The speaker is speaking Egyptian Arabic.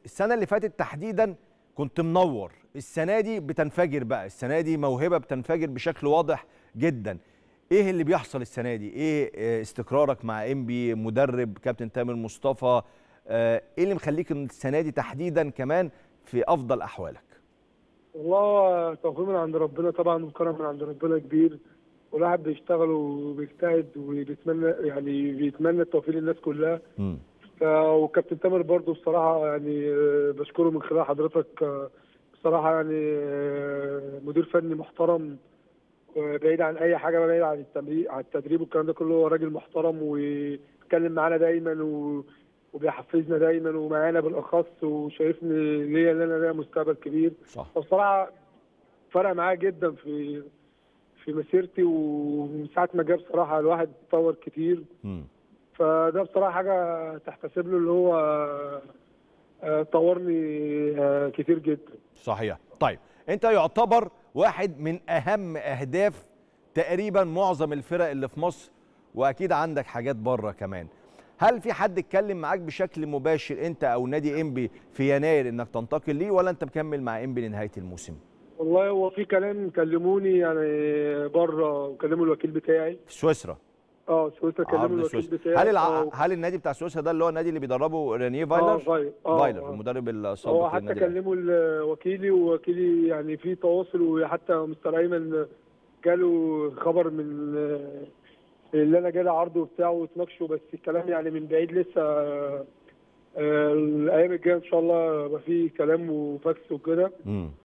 السنه اللي فاتت تحديدا كنت منور السنه دي بتنفجر بقى السنه دي موهبه بتنفجر بشكل واضح جدا ايه اللي بيحصل السنه دي ايه آه، استقرارك مع انبي مدرب كابتن تامر مصطفى آه، ايه اللي مخليك إن السنه دي تحديدا كمان في افضل احوالك والله توفيق من عند ربنا طبعا وكرم من عند ربنا كبير والواحد بيشتغل وبيجتهد وبيتمنى يعني بيتمنى التوفيق للناس كلها مم. ف- وكابتن تامر برضو بصراحة يعني آه، بشكره من خلال حضرتك آه، بصراحة يعني آه، مدير فني محترم آه، بعيد عن أي حاجة بعيد عن التمرين عن التدريب والكلام ده كله هو راجل محترم وبيتكلم معانا دايما و وبيحفزنا دايما ومعانا بالاخص وشايفني ليا ان انا ليا مستقبل كبير صح فبصراحه فرق معايا جدا في في مسيرتي ومن ساعه ما جه بصراحه الواحد اتطور كتير مم. فده بصراحه حاجه تحتسب له اللي هو آه، طورني آه، كتير جدا صحيح طيب انت يعتبر واحد من اهم اهداف تقريبا معظم الفرق اللي في مصر واكيد عندك حاجات بره كمان هل في حد اتكلم معاك بشكل مباشر انت او نادي انبي في يناير انك تنتقل ليه ولا انت مكمل مع انبي لنهايه الموسم والله هو في كلام كلموني يعني بره وكلموا الوكيل بتاعي في سويسرا اه سويسرا كلموا عرض الوكيل سويسرا بتاعي هل الع... آه، هل النادي بتاع سويسرا ده اللي هو النادي اللي بيدربه رينيه اه فايلر فايلر آه، فايلر آه. المدرب هو السابق حتى للنادي الأهلي. كلموا ال- وكيلي ووكيلي يعني في تواصل وحتى مستر ايمن جاله خبر من آه، اللي انا جالي عرض وبتاع واتناقشوا بس الكلام يعني من بعيد لسه آه، الايام الجايه ان شاء الله يبقى في كلام وفاكس وكده مم.